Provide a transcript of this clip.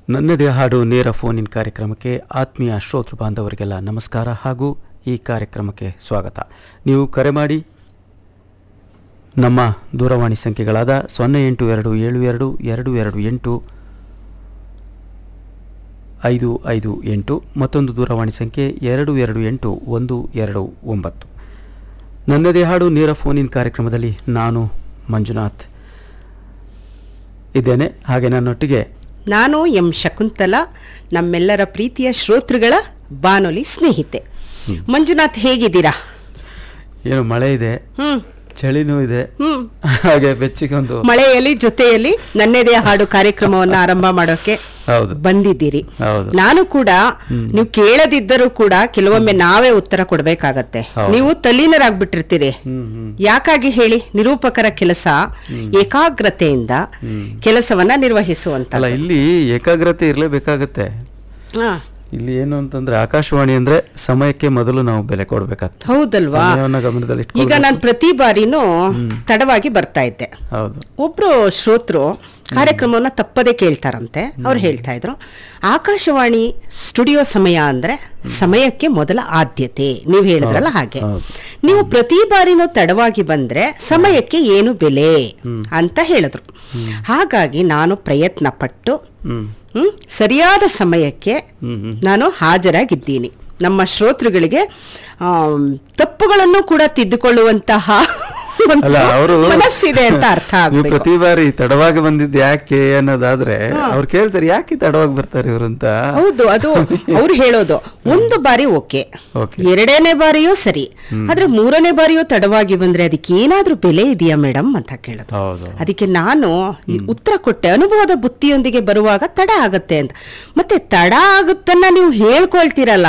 ನನ್ನದೇ ಹಾಡು ನೇರ ಫೋನ್ ಇನ್ ಕಾರ್ಯಕ್ರಮಕ್ಕೆ ಆತ್ಮೀಯ ಶ್ರೋತೃ ಬಾಂಧವರಿಗೆಲ್ಲ ನಮಸ್ಕಾರ ಹಾಗೂ ಈ ಕಾರ್ಯಕ್ರಮಕ್ಕೆ ಸ್ವಾಗತ ನೀವು ಕರೆ ಮಾಡಿ ನಮ್ಮ ದೂರವಾಣಿ ಸಂಖ್ಯೆಗಳಾದ ಸೊನ್ನೆ ಎಂಟು ಎರಡು ಏಳು ಎರಡು ಎರಡು ಎರಡು ಎಂಟು ಐದು ಐದು ಎಂಟು ಮತ್ತೊಂದು ದೂರವಾಣಿ ಸಂಖ್ಯೆ ಎರಡು ಎರಡು ಎಂಟು ಒಂದು ಎರಡು ಒಂಬತ್ತು ನನ್ನದೇ ಹಾಡು ನೇರ ಫೋನ್ ಇನ್ ಕಾರ್ಯಕ್ರಮದಲ್ಲಿ ನಾನು ಮಂಜುನಾಥ್ ಇದ್ದೇನೆ ಹಾಗೆ ನನ್ನೊಟ್ಟಿಗೆ ನಾನು ಎಂ ಶಕುಂತಲ ನಮ್ಮೆಲ್ಲರ ಪ್ರೀತಿಯ ಶ್ರೋತೃಗಳ ಬಾನುಲಿ ಸ್ನೇಹಿತೆ ಮಂಜುನಾಥ್ ಹೇಗಿದ್ದೀರಾ ಏನು ಮಳೆ ಇದೆ ಹ್ಮ್ ಚಳಿನೂ ಇದೆ ಹ್ಮ್ ಹಾಗೆ ಬೆಚ್ಚಿಗೆ ಒಂದು ಮಳೆಯಲ್ಲಿ ಜೊತೆಯಲ್ಲಿ ನನ್ನೆದೆ ಹಾಡು ಕಾರ್ಯಕ್ರಮವನ್ನ ಆರಂಭ ಮಾಡೋಕೆ ಹೌದು ಬಂದಿದ್ದೀರಿ ಹೌದು ನಾನು ಕೂಡ ನೀವು ಕೇಳದಿದ್ದರೂ ಕೂಡ ಕೆಲವೊಮ್ಮೆ ನಾವೇ ಉತ್ತರ ಕೊಡ್ಬೇಕಾಗತ್ತೆ ಹೌದು. ನೀವು ತಲ್ಲೀನರಾಗ್ಬಿಟ್ಟಿರ್ತೀರಿ ಹ್ಮ್ ಹ್ಮ್ ಯಾಕಾಗಿ ಹೇಳಿ ನಿರೂಪಕರ ಕೆಲಸ ಏಕಾಗ್ರತೆಯಿಂದ ಕೆಲಸವನ್ನ ನಿರ್ವಹಿಸುವಂತ ಅಲ್ಲ ಇಲ್ಲಿ ಏಕಾಗ್ರತೆ ಇರಲೇಬೇಕಾಗತ್ತೆ ಇಲ್ಲಿ ಏನು ಅಂತಂದ್ರೆ ಆಕಾಶವಾಣಿ ಅಂದ್ರೆ ಸಮಯಕ್ಕೆ ಮೊದಲು ನಾವು ಬೆಲೆ ಕೊಡ್ಬೇಕಾಗ್ತದೆ ಹೌದಲ್ವಾ ಸಮಯವನ್ನ ಗಮನದಲ್ಲಿ ಈಗ ಇಟ್ಕೊಳ್ಬೇಕು. ನಾನು ಪ್ರತಿ ಬಾರಿನೂ ತಡವಾಗಿ ಬರ್ತಾ ಇದ್ದೆ ಹೌದು ಒಬ್ರು ಶ್ರೋತೃ ಕಾರ್ಯಕ್ರಮವನ್ನ ತಪ್ಪದೆ ಕೇಳ್ತಾರಂತೆ ಅವ್ರು ಹೇಳ್ತಾ ಇದ್ರು ಆಕಾಶವಾಣಿ ಸ್ಟುಡಿಯೋ ಸಮಯ ಅಂದ್ರೆ ಸಮಯಕ್ಕೆ ಮೊದಲ ಆದ್ಯತೆ ನೀವು ಹೇಳಿದ್ರಲ್ಲ ಹಾಗೆ ಹೌದು. ನೀವು ಪ್ರತಿ ಬಾರಿನೂ ತಡವಾಗಿ ಬಂದ್ರೆ ಸಮಯಕ್ಕೆ ಏನು ಬೆಲೆ ಅಂತ ಹೇಳಿದ್ರು ಹಾಗಾಗಿ ನಾನು ಪ್ರಯತ್ನ ಪಟ್ಟು ಹ್ಮ್ ಹ್ಮ್, ಸರಿಯಾದ ಸಮಯಕ್ಕೆ ಹ್ಮ್ ಹ್ಮ್ ನಾನು ಹಾಜರಾಗಿದ್ದೀನಿ ನಮ್ಮ ಶ್ರೋತೃಗಳಿಗೆ ಆಮ್, ತಪ್ಪುಗಳನ್ನು ಕೂಡ ತಿದ್ದುಕೊಳ್ಳುವಂತಹ ಒಂದು ಅಲ್ಲ ಅವರು ಮನಸ್ಸಿದೆ ಅಂತ ಅರ್ಥ ನೀವು ಆಗ್ಬೇಕು ಪ್ರತಿ ಬಾರಿ ತಡವಾಗಿ ಬಂದಿದ್ದು ಯಾಕೆ ಅನ್ನೋದಾದ್ರೆ ಅವ್ರು ಕೇಳ್ತಾರೆ ಯಾಕೆ ತಡವಾಗಿ ಬರ್ತಾರೆ ಇವರು ಅಂತ ಹೌದು ಅದು ಅವ್ರು ಹೇಳೋದು ಒಂದು ಬಾರಿ ಓಕೆ Okay. ಎರಡನೇ ಬಾರಿಯೂ ಸರಿ ಆದ್ರೆ ಮೂರನೇ ಬಾರಿಯೂ ತಡವಾಗಿ ಬಂದ್ರೆ ಅದಕ್ಕೆ ಏನಾದ್ರೂ ಬೆಲೆ ಇದೆಯಾ ಮೇಡಮ್ ಅಂತ ಕೇಳೋದು ಹೌದು ಅದಕ್ಕೆ ನಾನು ಈ ಉತ್ತರ ಕೊಟ್ಟೆ ಅನುಭವದ ಬುತ್ತಿಯೊಂದಿಗೆ ಬರುವಾಗ ತಡ ಆಗತ್ತೆ ಅಂತ ಮತ್ತೆ ತಡ ಆಗುತ್ತನ್ನ ನೀವು ಹೇಳ್ಕೊಳ್ತೀರಲ್ಲ